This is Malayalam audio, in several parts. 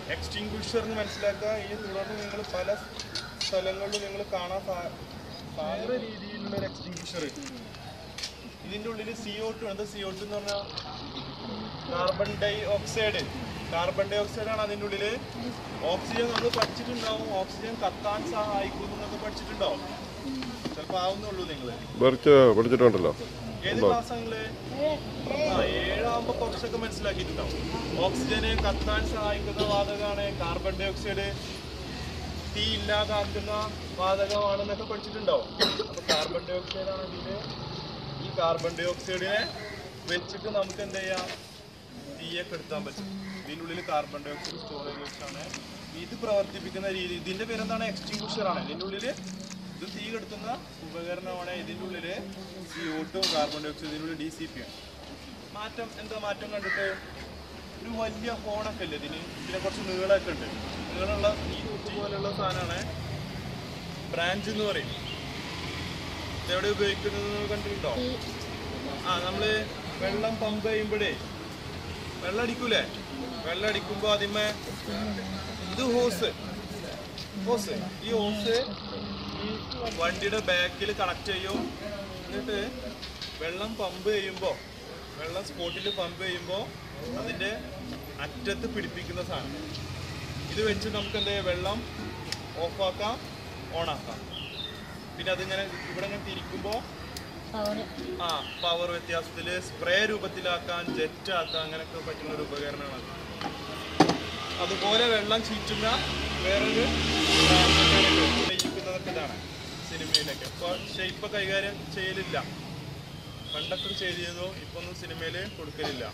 എക്സ്റ്റിങ്ക്വിഷർ എന്ന് മനസ്സിലാക്കുക ഈ തുടർന്ന് നിങ്ങൾ പല സ്ഥലങ്ങളിലും നിങ്ങൾ കാണാൻ സാ- സാധാരണ രീതിയിലുള്ള ഒരു എക്സ്റ്റിങ്ക്വിഷർ ഇതിൻ്റെ ഉള്ളിൽ സി ഒ ടു എന്താ സി ഒ ടു എന്ന് പറഞ്ഞാൽ carbon dioxide carbon dioxide ആണ് അതിൻ്റെ ഉള്ളിൽ ഓക്സിജൻ നമ്മൾ പഠിച്ചിട്ടുണ്ടാവും ഓക്സിജൻ കത്താൻ സഹായിക്കുന്നു എന്നൊക്കെ പഠിച്ചിട്ടുണ്ടാവും ചിലപ്പോൾ ആവുന്നുള്ളൂ നിങ്ങൾ പഠിച്ച് പഠിച്ചിട്ടുണ്ടല്ലോ ഏത് ക്ലാസ്സാങ്ങള് ആ ഏഴാകുമ്പോ കുറച്ചൊക്കെ മനസ്സിലാക്കിയിട്ടുണ്ടാവും ഓക്സിജന് കത്താൻ സഹായിക്കുന്ന വാതകമാണ് കാർബൺ ഡൈ ഓക്സൈഡ് തീ ഇല്ലാതാക്കുന്ന വാതകമാണെന്നൊക്കെ പഠിച്ചിട്ടുണ്ടാവും അപ്പൊ കാർബൺ ഡൈ ഓക്സൈഡ് ആണ് ഇതില് ഈ കാർബൺ ഡൈ ഓക്സൈഡിനെ വെച്ചിട്ട് നമുക്ക് എന്ത് ചെയ്യാം തീയെ കെടുത്താൻ പറ്റും ഇതിനുള്ളിൽ കാർബൺ ഡൈ ഓക്സൈഡ് സ്റ്റോറേജ് വെച്ചാണ് ഇത് പ്രവർത്തിപ്പിക്കുന്ന രീതി ഇതിന്റെ പേരെന്താണ് എക്സ്റ്റിങ്ക്വിഷർ ആണ് ഇതിന്റെ ഉള്ളിൽ ഇത് തീ കെടുത്തുന്ന ഉപകരണമാണ് ഇതിന്റെ ഉള്ളിൽ സി ഓട്ടും കാർബൺ ഡൈ ഓക്സൈഡ് ഇതിനുള്ളിൽ ഡി സി പി ആണ് മാറ്റം എന്താ മാറ്റം കണ്ടിട്ട് ഒരു വലിയ ഹോണൊക്കെ ഇല്ലേ ഇതിന് ഇതിനെ കുറച്ച് നീളമൊക്കെ ഉണ്ട് നീളമുള്ള ഈ കുറ്റി പോലെയുള്ള സാധനമാണ് ബ്രാഞ്ച് എന്ന് പറയും ഇതെവിടെ ഉപയോഗിക്കുന്നത് കണ്ടിട്ടുണ്ടോ ആ നമ്മള് വെള്ളം പമ്പ് ചെയ്യുമ്പോഴേ വെള്ളം അടിക്കൂലേ വെള്ളം അടിക്കുമ്പോ അതിന്മേ ഇത് ഹോസ് ഹോസ് ഈ ഹോസ് ഈ വണ്ടിയുടെ ബാക്കിൽ കണക്ട് ചെയ്യും എന്നിട്ട് വെള്ളം പമ്പ് ചെയ്യുമ്പോ വെള്ളം സ്പോട്ടിൽ പമ്പ് ചെയ്യുമ്പോ അതിന്റെ അറ്റത്ത് പിടിപ്പിക്കുന്ന സാധനം ഇത് വെച്ച് നമുക്ക് എന്താ ചെയ്യാം വെള്ളം ഓഫാക്കാം ഓണാക്കാം പിന്നെ അതിങ്ങനെ ഇവിടെ ഇങ്ങനെ തിരിക്കുമ്പോൾ ആ പവർ വ്യത്യാസത്തിൽ സ്പ്രേ രൂപത്തിലാക്കാൻ ജെറ്റ് ആക്കാൻ അങ്ങനെയൊക്കെ പറ്റുന്ന ഒരു ഉപകരണമാണ് അത് അതുപോലെ വെള്ളം ചീറ്റുന്ന വേറൊരു ചെയ്യിക്കുന്നതൊക്കെ ഇതാണ് സിനിമയിലൊക്കെ ഇപ്പോൾ ഷെയ്പ്പ് കൈകാര്യം ചെയ്യലില്ല പണ്ടൊക്കെ ചെയ്തിരുന്നു ഇപ്പൊ ഒന്നും സിനിമയിൽ കൊടുക്കലില്ല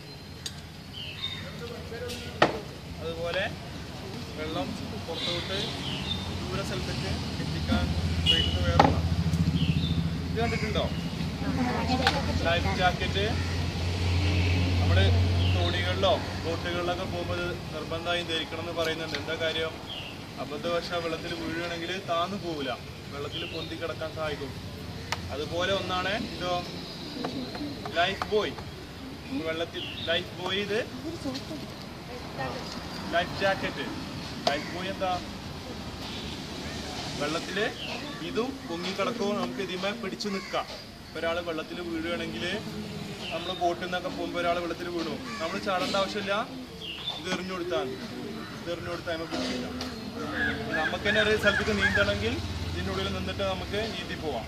അതുപോലെ വെള്ളം പുറത്തോട്ട് ദൂര സ്ഥലത്തേക്ക് എത്തിക്കാൻ ഉപയോഗിക്കുന്ന വേറെ ഒന്നാണ്. ഇത് കണ്ടിട്ടുണ്ടോ ലൈഫ് ജാക്കറ്റ് നമ്മുടെ തോണികളിലോ ബോട്ടുകളിലൊക്കെ പോകുമ്പോൾ ഇത് നിർബന്ധമായും ധരിക്കണം എന്ന് പറയുന്നുണ്ട് എന്താ കാര്യം അബദ്ധവശാൽ വെള്ളത്തിൽ വീഴുകയാണെങ്കിൽ താന്നു പോവില്ല വെള്ളത്തിൽ പൊന്തി കിടക്കാൻ സഹായിക്കും അതുപോലെ ഒന്നാണ് ഇതോ ലൈഫ് ബോയ് വെള്ളത്തിൽ ലൈഫ് ബോയ് ഇത് ലൈഫ് ജാക്കറ്റ് ലൈഫ് ബോയ് എന്താ വെള്ളത്തില് ഇതും പൊങ്ങിക്കിടക്കും നമുക്ക് ഇതിന്മേ പിടിച്ചു നിൽക്കാം ഒരാൾ വെള്ളത്തിൽ വീഴുകയാണെങ്കിൽ നമ്മൾ ബോട്ടിൽ നിന്നൊക്കെ പോകുമ്പോൾ ഒരാൾ വെള്ളത്തിൽ വീണു നമ്മൾ ചാടേണ്ട ആവശ്യമില്ല ഇത് എറിഞ്ഞു കൊടുത്താൽ മതി. ഇത് എറിഞ്ഞു കൊടുത്താൽ നമുക്ക് പിടിക്കില്ല ഇനി നമുക്ക് തന്നെ ഒരു സ്ഥലത്തേക്ക് നീന്തണമെങ്കിൽ ഇതിനുള്ളിൽ നിന്നിട്ട് നമുക്ക് നീന്തി പോവാം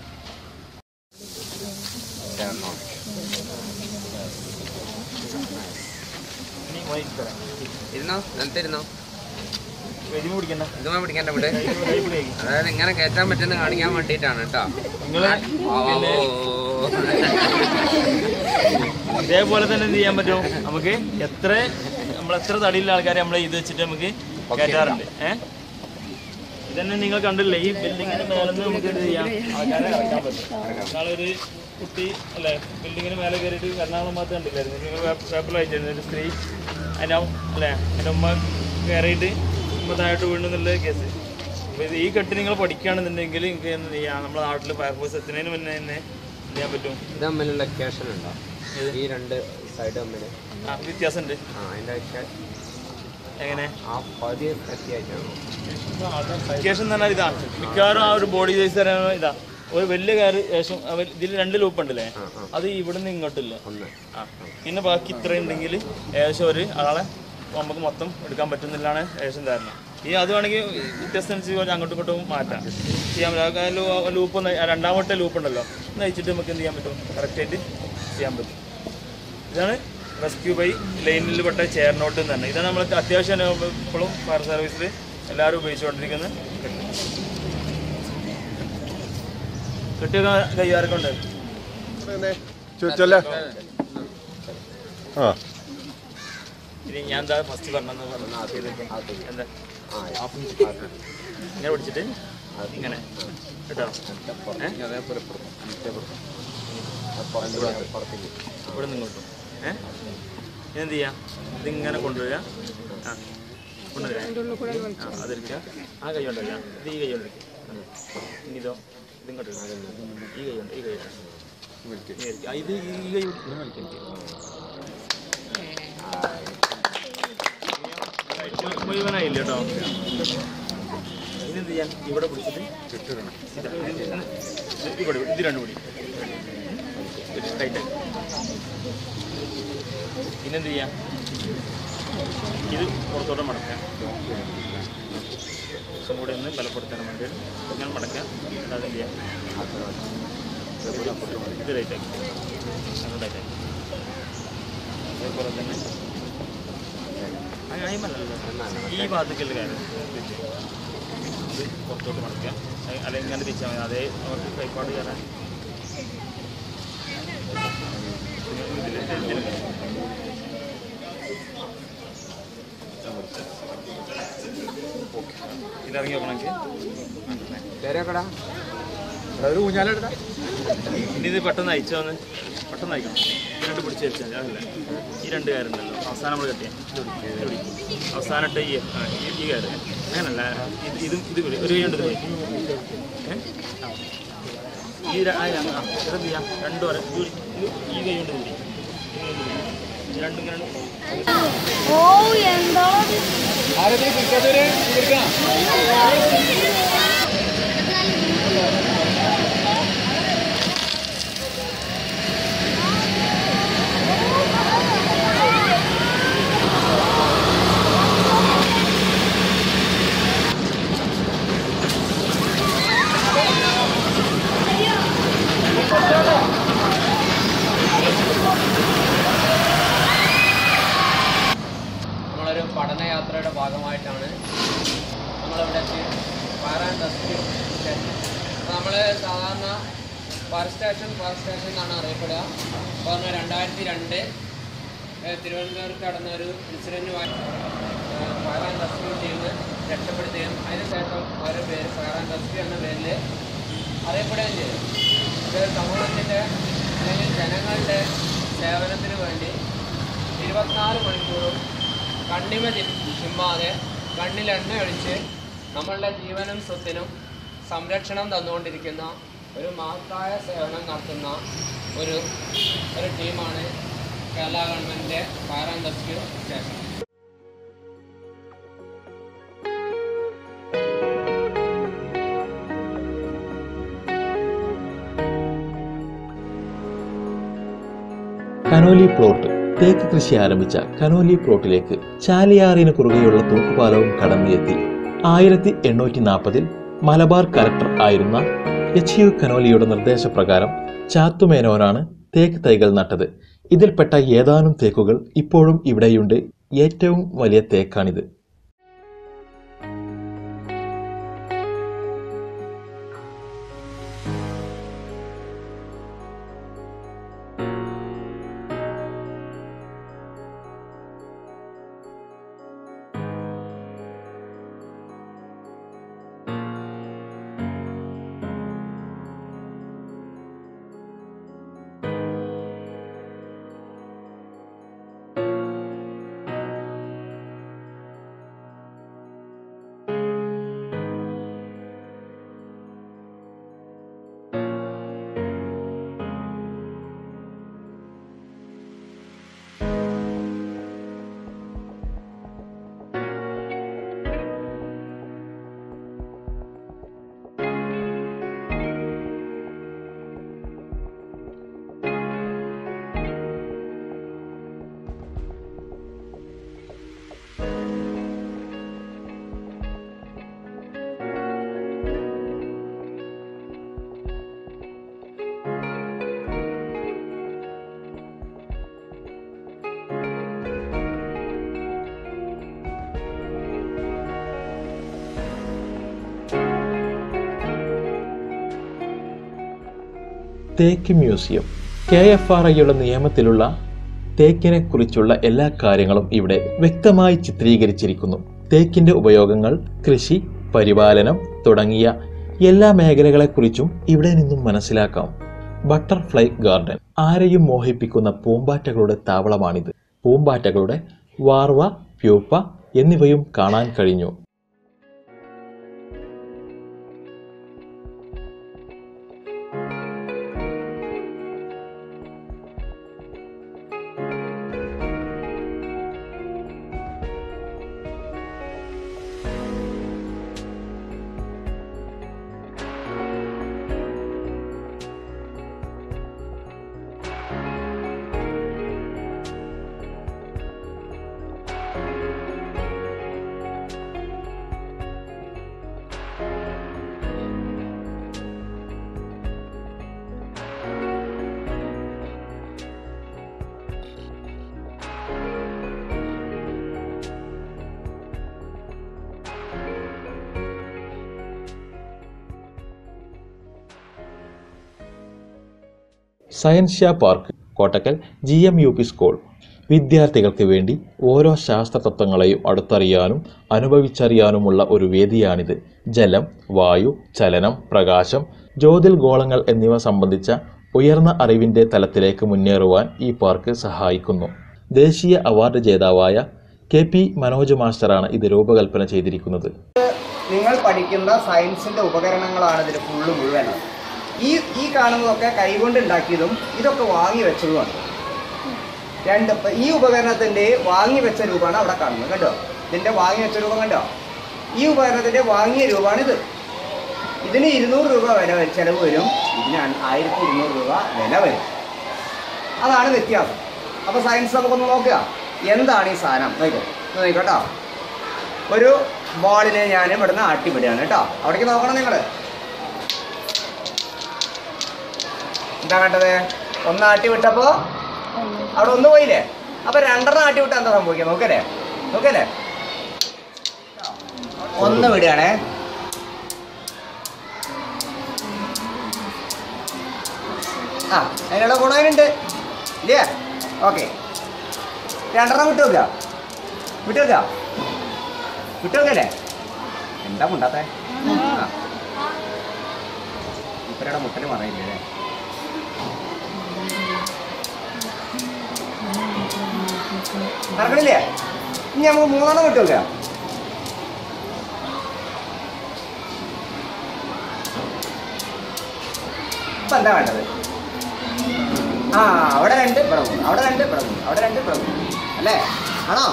ഇരുന്നോ നിലത്ത് ഇരുന്നോ കരിമ പിടിക്കണ്ട ഇതുമാ പിടിക്കണ്ട ഇവിടെ അതായത് ഇങ്ങനെ കയറ്റാൻ പറ്റുന്ന കാണിക്കാൻ വേണ്ടിയിട്ടാണ് കേട്ടോ നിങ്ങള് ഓ, ഓ, ഓ. ഇതേപോലെ തന്നെ എന്ത് ചെയ്യാൻ പറ്റും നമുക്ക് എത്ര നമ്മൾ എത്ര തടിയുള്ള ആൾക്കാരെ നമ്മൾ ഇത് വെച്ചിട്ട് നമുക്ക് കയറ്റാറുണ്ട് ഏഹ് ഇതന്നെ നിങ്ങൾ കണ്ടില്ലേ ഈ ബിൽഡിങ്ങിന് മേലെ നിന്ന് നമുക്ക് എന്ത് ചെയ്യാം ആൾക്കാരെ ഇറക്കാൻ പറ്റും നാളൊരു കുട്ടി അല്ലേ ബിൽഡിങ്ങിന് മേലെ കയറിയിട്ട് എറണാകുളം ഭാഗത്ത് കണ്ടില്ലായിരുന്നു നിങ്ങൾ പേപ്പറിൽ അയച്ചിരുന്നു ഒരു സ്ത്രീ അതിൻ്റെ അല്ലേ എൻ്റെ ഉമ്മ കയറിയിട്ട് ഉമ്മ താഴോട്ട് വീണു എന്നുള്ള കേസ് അപ്പോൾ ഇത് ഈ കെട്ട് നിങ്ങൾ പഠിക്കുകയാണെന്നുണ്ടെങ്കിൽ നിങ്ങൾക്ക് എന്ത് ചെയ്യാം നമ്മുടെ നാട്ടിൽ ഫയർഫോഴ്സ് എത്തുന്നതിന് മുന്നേ തന്നെ എന്ത് ചെയ്യാൻ പറ്റും ഇത് തമ്മിലുള്ള ലൊക്കേഷൻ ഉണ്ടോ ഈ രണ്ട് സൈഡ് തമ്മിൽ ആ വ്യത്യാസമുണ്ട് ആ അതിൻ്റെ ഒക്കെ എങ്ങനെ ആ പതി എത്തിയായിട്ടാണോ ലൊക്കേഷൻ എന്ന് പറഞ്ഞാൽ ഇതാണ് മിക്കവാറും ആ ഒരു ബോഡി സൈസ് തരാൻ ഇതാ ഒരു വലിയ കാർ ശേഷം അവ- ഇതിൽ രണ്ട് ലൂപ്പ് ഉണ്ടല്ലേ അത് ഇവിടുന്ന് ഇങ്ങോട്ടില്ല ഒന്ന് ആ പിന്നെ ബാക്കി ഇത്ര ഉണ്ടെങ്കിൽ ഏകദേശം ഒരു ആളെ നമുക്ക് മൊത്തം എടുക്കാൻ പറ്റുന്നില്ലാണ് ഏകദേശം ധാരണ ഈ അത് വേണമെങ്കിൽ വ്യത്യസ്തം അനുസരിച്ച് കുറച്ച് അങ്ങോട്ടും ഇങ്ങോട്ടും മാറ്റാം ചെയ്യാൻ പറ്റും ആ ലൂ- ലൂപ്പ് ഒന്ന് രണ്ടാമത്തെ ലൂപ്പ് ഉണ്ടല്ലോ ഒന്ന് അയച്ചിട്ട് നമുക്ക് എന്ത് ചെയ്യാൻ പറ്റും കറക്റ്റായിട്ട് ചെയ്യാൻ പറ്റും ഇതാണ് റെസ്ക്യൂ ബൈ ലൈനിൽ പെട്ട ചെയർനോട്ട് എന്ന് തന്നെ ഇതാണ് നമ്മൾ അത്യാവശ്യം ഇപ്പോഴും ഫയർ സർവീസിൽ എല്ലാവരും ഉപയോഗിച്ചുകൊണ്ടിരിക്കുന്നത് കെട്ടിയൊക്കെ കൈകാരൊക്കെ ഉണ്ട് ചോദിച്ചല്ലേ ആ ഇനി ഞാൻ എന്താ ഫസ്റ്റ് പറഞ്ഞെന്ന് പറഞ്ഞു എന്താ ഇങ്ങനെ പിടിച്ചിട്ട് ഇങ്ങനെ കേട്ടോ ഏ? ഇവിടെ നിന്ന് ഇങ്ങോട്ടും ഏ എന്ത് ചെയ്യാം ഇതിങ്ങനെ കൊണ്ടുവരിക ആ കൊണ്ടുവരിക ആ അതെടുക്കുക ആ കൈ കൊണ്ടുവരിക ഇത് ഈ കൈ കൊണ്ടിരിക്കുക ഇനി ഇതോ ഇതിങ്ങോട്ട് ഇടുക. ഈ കൈ കൊണ്ട് ഈ കൈ കൊണ്ട്. ഇങ്ങനെ ഇരിക്കുക. ആ, ഇത് ഈ കൈ മുഴുവനായില്ല കേട്ടോ ഇതെന്ത് ചെയ്യാൻ ഇവിടെ പിടിച്ചിട്ട് ഇതാ, ഇത് ഇത് ഇവിടെ ഇത് രണ്ടും കൂടി ടൈറ്റ് പിന്നെന്ത് ചെയ്യാം ഇത് പുറത്തോട്ട് മടക്കാം കുറച്ചും കൂടെ ഒന്ന് ബലപ്പെടുത്താൻ വേണ്ടി ഞാൻ മടക്കാം അതെന്ത് ചെയ്യാം ഇത് ലൈറ്റാക്കി അത് ലൈറ്റാക്കി അതേപോലെ തന്നെ അയ്മല്ലല്ലോ ഈ ഭാഗത്തേക്കുള്ള കാര്യം ഇത് പുറത്തോട്ട് മടക്കുക അ- അല്ലെങ്കിൽ ഇങ്ങനെ തിരിച്ചാൽ മതി അതേ നമുക്ക് കൈപ്പാട് കയറാൻ ഇതില് ഇതില് ഇതറിഞ്ഞു നോക്കണമെങ്കിൽ പേരൊക്കെടാ ഒരു ഊഞ്ഞാലെടുത്താ ഇനി ഇത് പെട്ടെന്ന് അയച്ചു വന്ന് പെട്ടെന്ന് അയക്കണം ഇത് രണ്ട് പിടിച്ച് വെച്ചാൽ അതല്ല ഈ രണ്ട് കയറുണ്ടല്ലോ അവസാനം നമ്മൾ കെട്ടിയ അവസാനത്തെ ഈ ആ, ഈ- ഈ കയറ് അങ്ങനല്ല ഇത് ഇതും ഇത് പിടി. ഒരു കൈ കൊണ്ട് ഇത് പിടി. ഏ? ആ. ഈ ര- ആ, ആ, ഇതെന്ത് ചെയ്യാം രണ്ടും വരെ ഇത് പിടി. ഇത് ഈ കൈ കൊണ്ട് ഇത് പിടി. ഈ കൈ കൊണ്ട് പിടി. ഇത് രണ്ടും ഇങ്ങനെ ഓ എന്താ നമ്മളൊരു പഠനയാത്രയുടെ ഭാഗമായിട്ടാണ് നമ്മളിവിടെ എത്തി ഫയർ ആൻഡ് റെസ്ക്യൂ സ്റ്റേഷൻ നമ്മൾ സാധാരണ ഫയർ സ്റ്റേഷൻ ഫയർ സ്റ്റേഷൻ എന്നാണ് അറിയപ്പെടുക പറഞ്ഞ രണ്ടായിരത്തി രണ്ട് തിരുവനന്തപുരത്ത് നടന്ന ഒരു ഇൻസിഡൻറ്റുമായി ഫയർ ആൻഡ് റെസ്ക്യൂ ടീം രക്ഷപ്പെടുത്തുകയും അതിനുശേഷം അവരുടെ പേര് ഫയർ ആൻഡ് റെസ്ക്യൂ എന്ന പേരിൽ അറിയപ്പെടുകയും ചെയ്തു ഇത് സമൂഹത്തിൻ്റെ അല്ലെങ്കിൽ ജനങ്ങളുടെ സേവനത്തിന് വേണ്ടി ഇരുപത്തിനാല് മണിക്കൂറും കണ്ണിമ ചി- ചിമ്മാതെ കണ്ണിൽ എണ്ണ ഒഴിച്ച് നമ്മളുടെ ജീവനും സ്വത്തിനും സംരക്ഷണം തന്നുകൊണ്ടിരിക്കുന്ന ഒരു മഹത്തായ സേവനം നടത്തുന്ന ഒരു ഒരു ടീമാണ് കേരള ഗവൺമെൻറ്റിൻ്റെ fire and rescue station Conolly plot തേക്ക് കൃഷി ആരംഭിച്ച കനോലി പ്ലോട്ടിലേക്ക് ചാലിയാറിന് കുറുകെയുള്ള തൂക്കുപാലവും കടന്നെത്തി ആയിരത്തി എണ്ണൂറ്റി നാൽപ്പതിൽ മലബാർ കലക്ടർ ആയിരുന്ന എച്ച് യു കനോലിയുടെ നിർദ്ദേശപ്രകാരം ചാത്തുമേനോനാണ് തേക്ക് തൈകൾ നട്ടത് ഇതിൽപ്പെട്ട ഏതാനും തേക്കുകൾ ഇപ്പോഴും ഇവിടെയുണ്ട് ഏറ്റവും വലിയ തേക്കാണിത് തേക്ക് മ്യൂസിയം കെ എഫ് ആർ ഐയുടെ നിയമത്തിലുള്ള തേക്കിനെ കുറിച്ചുള്ള എല്ലാ കാര്യങ്ങളും ഇവിടെ വ്യക്തമായി ചിത്രീകരിച്ചിരിക്കുന്നു തേക്കിന്റെ ഉപയോഗങ്ങൾ കൃഷി പരിപാലനം തുടങ്ങിയ എല്ലാ മേഖലകളെക്കുറിച്ചും ഇവിടെ നിന്നും മനസ്സിലാക്കാം ബട്ടർഫ്ലൈ ഗാർഡൻ ആരെയും മോഹിപ്പിക്കുന്ന പൂമ്പാറ്റകളുടെ താവളമാണിത് പൂമ്പാറ്റകളുടെ വാർവ പ്യൂപ്പ എന്നിവയും കാണാൻ കഴിഞ്ഞു Scientia park Kottakkal G M U P school വിദ്യാർത്ഥികൾക്ക് വേണ്ടി ഓരോ ശാസ്ത്ര തത്വങ്ങളെയും അടുത്തറിയാനും അനുഭവിച്ചറിയാനുമുള്ള ഒരു വേദിയാണിത് ജലം വായു ചലനം പ്രകാശം ജ്യോതിർഗോളങ്ങൾ എന്നിവ സംബന്ധിച്ച ഉയർന്ന അറിവിൻ്റെ തലത്തിലേക്ക് മുന്നേറുവാൻ ഈ പാർക്ക് സഹായിക്കുന്നു ദേശീയ അവാർഡ് ജേതാവായ കെ പി മനോജ് മാസ്റ്ററാണ് ഇത് രൂപകൽപ്പന ചെയ്തിരിക്കുന്നത് നിങ്ങൾ പഠിക്കുന്ന സയൻസിന്റെ ഉപകരണങ്ങളാണ് ഇതിൽ ഫുള്ള് മുഴുവൻ ഈ ഈ കാണുന്നതൊക്കെ കൈകൊണ്ട് ഉണ്ടാക്കിയതും ഇതൊക്കെ വാങ്ങി വെച്ചതുമാണ് രണ്ട് ഇപ്പൊ ഈ ഉപകരണത്തിന്റെ വാങ്ങി വെച്ച രൂപമാണ് അവിടെ കാണുന്നത് കണ്ടോ ഇതിന്റെ വാങ്ങി വെച്ച രൂപം കണ്ടോ ഈ ഉപകരണത്തിന്റെ വാങ്ങിയ രൂപമാണിത് ഇതിന് ഇരുന്നൂറ് രൂപ വില വരും ചെലവ് വരും ഇതിന് ആയിരത്തി ഇരുന്നൂറ് രൂപ വില വരും അതാണ് വ്യത്യാസം അപ്പൊ സയൻസ് നമുക്കൊന്ന് നോക്കുക എന്താണ് ഈ സാധനം നോക്കോ ഇത് നോക്കട്ടോ ഒരു ബോളിനെ ഞാൻ ഇവിടുന്ന് ആട്ടിവിടുകയാണ് കേട്ടോ അവിടേക്ക് നോക്കണം നിങ്ങൾ എന്താ കണ്ടത് ഒന്ന് ആട്ടി വിട്ടപ്പോ അവിടെ ഒന്ന് പോയില്ലേ അപ്പൊ രണ്ടെണ്ണം ആട്ടി വിട്ടാ എന്താ സംഭവിക്കുക നോക്കല്ലേ നോക്കല്ലേ ഒന്ന് വിടുകയാണേ ആ അതിനുള്ള ഗുണം അതിനുണ്ട് ഇല്ലേ ഓക്കെ രണ്ടെണ്ണം വിട്ടു വെക്കുക വിട്ടു വെക്കുക വിട്ടു വെക്കല്ലേ എന്താ മുണ്ടാത്തെ ഇപ്പരുടെ മുട്ടല് മറയില്ലേ നടക്കണില്ലേ ഇനി നമുക്ക് മൂന്നെണ്ണം വിട്ടു വെക്കാം ഇപ്പൊ എന്താ വേണ്ടത് ആ അവിടെ രണ്ട് ഇവിടെ മൂന്ന് അവിടെ രണ്ട് ഇവിടെ മൂന്ന് അവിടെ രണ്ട് ഇവിടെ മൂന്ന് അല്ലേ ആണോ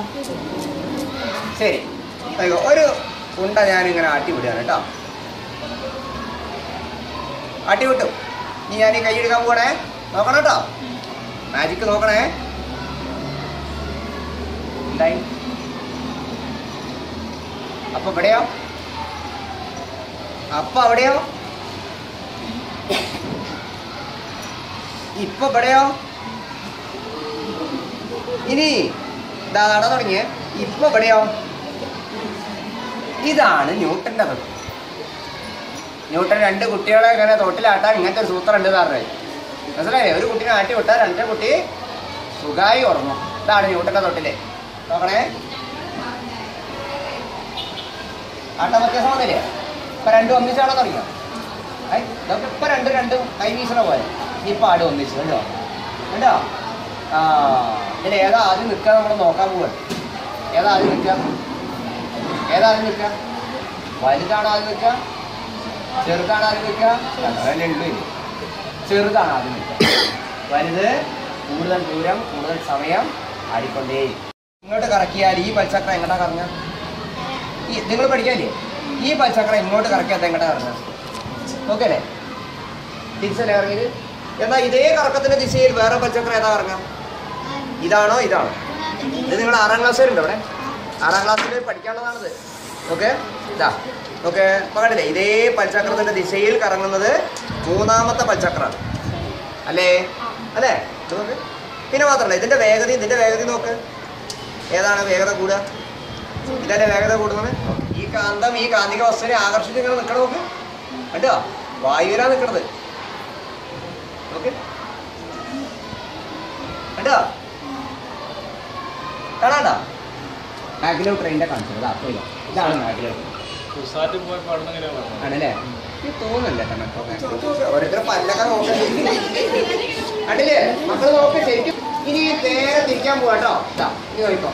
ശരി അയ്യോ ഒരു ഉണ്ട ഞാനിങ്ങനെ ആട്ടി വിടുകയാണ് കേട്ടോ ആട്ടി വിട്ടു ഇനി ഞാൻ ഈ കൈ എടുക്കാൻ പോകണേ നോക്കണം കേട്ടോ മാജിക്ക് നോക്കണേ എന്തായി അപ്പൊ ഇവിടെയോ അപ്പൊ അവിടെയോ ഇപ്പൊ ഇവിടെയോ ഇനി ഇതാ നട തുടങ്ങിയേ ഇപ്പൊ ഇവിടെയോ ഇതാണ് ന്യൂട്ടന്റെ തൊട്ട് ന്യൂട്ടൻ രണ്ട് കുട്ടികളെ ഇങ്ങനെ തൊട്ടിലാട്ടാൻ ഇങ്ങനത്തെ ഒരു സൂത്രം ഉണ്ട് സാറേ മനസ്സിലായില്ലേ ഒരു കുട്ടീനെ ആട്ടി വിട്ടാൽ രണ്ടേ കുട്ടി സുഖമായി ഉറങ്ങും ഇതാണ് ന്യൂട്ടന്റെ തൊട്ടില് നോക്കണേ ആട്ടം വ്യത്യാസം വന്നില്ലേ ഇപ്പൊ രണ്ടും ഒന്നിച്ചാണോ തുടങ്ങിയോ ഐ, ഇതൊക്കെ ഇപ്പൊ രണ്ട് രണ്ടും കൈ വീശണ പോലെ ഇപ്പൊ ആട് ഒന്നിച്ചു കണ്ടോ കണ്ടോ ആ ഇതിൽ ഏതാ ആദ്യം നിൽക്കുക നമ്മൾ നോക്കാൻ പോവാണ് ഏതാ ആദ്യം നിൽക്കുക ഏതാ ആദ്യം നിൽക്കുക വലുതാണോ ആദ്യം നിൽക്കുക ചെറുതാണ് ആദ്യം നിൽക്കുക അതല്ലേ ഉള്ളൂ ഇനി. ചെറുതാണ് ആദ്യം നിൽക്കുക വലുത് കൂടുതൽ ദൂരം കൂടുതൽ സമയം ആടിക്കൊണ്ടേ ഇങ്ങോട്ട് കറക്കിയാൽ ഈ പൽച്ചക്രം എങ്ങോട്ടാ കറങ്ങുക ഈ നിങ്ങൾ പഠിക്കാല്ലേ ഈ പൽച്ചക്രം ഇങ്ങോട്ട് കറക്കിയാൽ എങ്ങോട്ടാ കറങ്ങുക ഓക്കെ അല്ലേ തിരിച്ചല്ലേ ഇറങ്ങിയത് എന്നാൽ ഇതേ കറക്കത്തിന്റെ ദിശയിൽ വേറെ പൽച്ചക്രം ഏതാ കറങ്ങാം ഇതാണോ ഇതാണോ ഇത് നിങ്ങൾ ആറാം ക്ലാസ്സുകാരുണ്ടോ ഇവിടെ ആറാം ക്ലാസ്സിൽ പഠിക്കാനുള്ളതാണിത് ഓക്കെ ഇതാ ഓക്കെ പകടില്ലേ ഇതേ പൽചക്രത്തിന്റെ ദിശയിൽ കറങ്ങുന്നത് മൂന്നാമത്തെ പൽചക്രമാണ് അല്ലേ അല്ലേ ഇത് നോക്ക് പിന്നെ മാത്രമല്ല ഇതിന്റെ വേഗത ഇതിന്റെ വേഗത നോക്ക് ഏതാണ് വേഗത കൂടുക ഇതിന്റെ വേഗത കൂടുന്നത് ഈ കാന്തം ഈ കാന്തിക വസ്തുവിനെ ആകർഷിച്ച് ഇങ്ങനെ നിൽക്കണം നോക്ക് കണ്ടോ വായുവിലാ നിൽക്കണത് നോക്ക് കണ്ടോ കാണാണ്ടാ മാഗ്നോ ട്രെയിനിന്റെ കാണിച്ചത് ഇതാ, പോയി വാ. ഇതാണ് മാഗ്നോ ആണല്ലേ ഇത് തോന്നുന്നില്ല ഓരോരുത്തർ പല്ലൊക്കെ നോക്കണ്ടേ കണ്ടില്ലേ മക്കള് നോക്ക് ശരിക്കും ഇനി നേരെ തിരിക്കാൻ പോവാ കേട്ടോ ഇതാ ഇനി നോക്കോ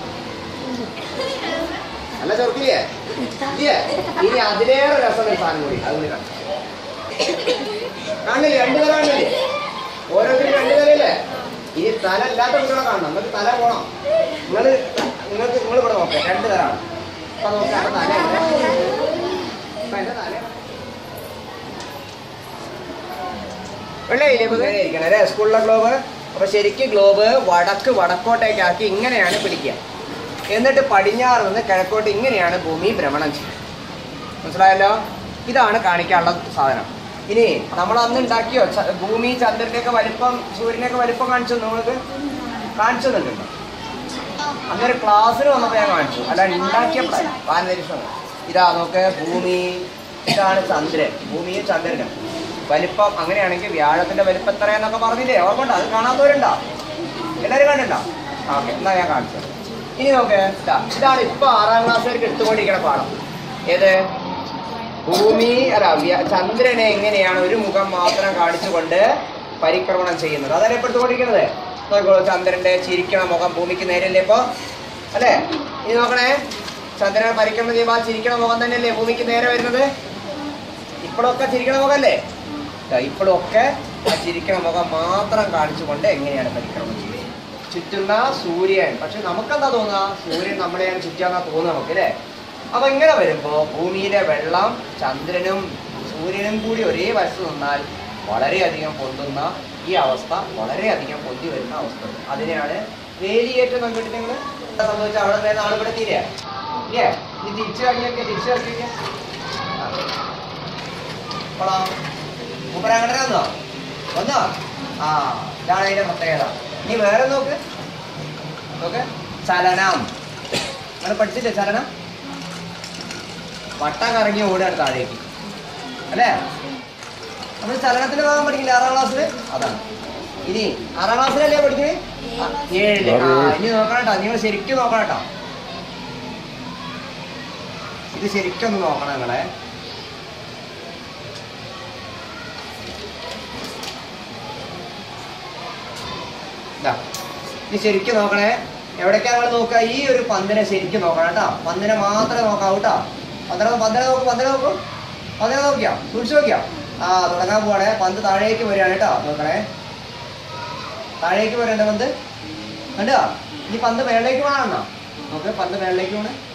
നല്ല ചെറുക്കില്ലേ ഇല്ലേ ഇനി അതിലേറെ രസമുള്ള ഒരു സാധനം കൂടി അതുകൂടി കാണാം കാണില്ലേ രണ്ടു തല കാണില്ലേ ഓരോരുത്തരും രണ്ടു തലയല്ലേ ഇനി തല ഇല്ലാത്ത കുട്ടികളെ കാണണം നിങ്ങൾക്ക് തല പോണം നിങ്ങൾ നിങ്ങൾക്ക് നിങ്ങൾ ഇവിടെ നോക്കാം രണ്ട് തലാണ് അപ്പൊ നോക്കാം അവിടെ തല അപ്പൊ എന്റെ തല വെള്ളയില്ലേ സ്കൂളിലെ ഗ്ലോബ് അപ്പൊ ശരിക്കും ഗ്ലോബ് വടക്ക് വടക്കോട്ടേക്കാക്കി ഇങ്ങനെയാണ് പിടിക്കുക എന്നിട്ട് പടിഞ്ഞാറ് നിന്ന് കിഴക്കോട്ട് ഇങ്ങനെയാണ് ഭൂമി ഭ്രമണം ചെയ്യുക മനസ്സിലായല്ലോ ഇതാണ് കാണിക്കാനുള്ള സാധനം ഇനി നമ്മൾ അന്ന് ഉണ്ടാക്കിയോ ച- ഭൂമി ചന്ദ്രന്റെയൊക്കെ വലിപ്പം സൂര്യനെയൊക്കെ വലിപ്പം കാണിച്ചു നിങ്ങൾക്ക് കാണിച്ചു തന്നിട്ടുണ്ടോ അന്നൊരു ക്ലാസ്സിന് വന്നപ്പോൾ ഞാൻ കാണിച്ചു അല്ല ഉണ്ടാക്കിയപ്പോഴാണ് പാനരീക്ഷണം ഇതാ നോക്ക് ഭൂമി ഇതാണ് ചന്ദ്രൻ ഭൂമിയും ചന്ദ്രനും വലിപ്പം അങ്ങനെയാണെങ്കിൽ വ്യാഴത്തിന്റെ വലിപ്പം എത്രയാന്നൊക്കെ പറഞ്ഞില്ലേ ഓർമ്മണ്ടോ അത് കാണാത്തവരുണ്ടോ എല്ലാവരും കണ്ടിട്ടുണ്ടോ ഓക്കെ എന്നാ ഞാൻ കാണിച്ചു ഇനി നോക്ക് ദാ, ഇതാണ് ഇപ്പൊ ആറാം ക്ലാസ്സുകാർക്ക് എടുത്തുകൊണ്ടിരിക്കുന്ന പാഠം ഏത് ഭൂമി അല്ല വ്യ- ചന്ദ്രനെ എങ്ങനെയാണ് ഒരു മുഖം മാത്രം കാണിച്ചുകൊണ്ട് പരിക്രമണം ചെയ്യുന്നത് അതല്ലേ ഇപ്പൊ എടുത്തുകൊണ്ടിരിക്കുന്നത് നോക്കോളൂ ചന്ദ്രന്റെ ചിരിക്കണ മുഖം ഭൂമിക്ക് നേരല്ലേ ഇപ്പൊ അല്ലേ ഇനി നോക്കണേ ചന്ദ്രനെ പരിക്രമണം ചെയ്യുമ്പോൾ ആ ചിരിക്കണ മുഖം തന്നെയല്ലേ ഭൂമിക്ക് നേരെ വരുന്നത് ഇപ്പോഴൊക്കെ ചിരിക്കണ മുഖമല്ലേ ദാ ഇപ്പോഴൊക്കെ ആ ചിരിക്കണ മുഖം മാത്രം കാണിച്ചുകൊണ്ട് എങ്ങനെയാണ് പരിക്രമണം ചെയ്യുന്നത് ചുറ്റുന്ന സൂര്യൻ പക്ഷെ നമുക്കെന്താ തോന്നുക സൂര്യൻ നമ്മളെയാണ് ചുറ്റാന്നാ തോന്നുക നമുക്ക് അല്ലേ അപ്പൊ ഇങ്ങനെ വരുമ്പോ ഭൂമിയിലെ വെള്ളം ചന്ദ്രനും സൂര്യനും കൂടി ഒരേ വശത്ത് നിന്നാൽ വളരെയധികം പൊന്തുന്ന ഈ അവസ്ഥ വളരെയധികം പൊന്തി വരുന്ന അവസ്ഥ അതിനെയാണ് വേലിയേറ്റം നോക്കിയിട്ട് നിങ്ങൾ എന്താ സംഭവിച്ചാൽ അവിടെ നിന്ന് ആൾ ഇവിടെ തീരെ ഇല്ലേ ഇനി തിരിച്ചു കഴിഞ്ഞൊക്കെ തിരിച്ചു ഇറക്കിയൊക്കെ മൂപ്പരങ്ങനെ വന്നോ വന്നോ ആ ഇതാണ് അതിന്റെ പ്രത്യേകത ഇനി വേറെ നോക്ക് നോക്ക് ചലനം നമ്മൾ പഠിച്ചില്ലേ ചലനം വട്ടം കറങ്ങി ഓടുകയാണ് താഴേക്ക് അല്ലേ നമ്മൾ ചലനത്തിന്റെ ഭാഗം പഠിക്കില്ല ആറാം ക്ലാസ്സിൽ അതാണ് ഇനി ആറാം ക്ലാസ്സിലല്ലേ പഠിക്കണേ ആ, ഏഴില് ആ ഇനി നോക്കണം കേട്ടോ നിങ്ങൾ ശരിക്കും നോക്കണം കേട്ടോ ഇത് ശരിക്കും ഒന്ന് നോക്കണം നിങ്ങളെ ഇതാ ഇത് ശരിക്കും നോക്കണേ എവിടേക്കാ നമ്മൾ നോക്കുക ഈ ഒരു പന്തിനെ ശരിക്കും നോക്കണം കേട്ടോ പന്തിനെ മാത്രമേ നോക്കാവൂ കേട്ടോ പന്തിനെ പന്തിനെ നോക്കൂ പന്തിനെ നോക്കൂ പന്തിനെ നോക്കിയോ സൂക്ഷിച്ച് നോക്കിയോ ആ തുടങ്ങാൻ പോവാണേ പന്ത് താഴേക്ക് വരികയാണ് കേട്ടോ നോക്കണേ താഴേക്ക് വരണ്ടേ പന്ത് കണ്ടോ ഇനി പന്ത് മേളിലേക്ക് വേണമെന്നോ നോക്ക് പന്ത് മേളിലേക്ക് പോണേ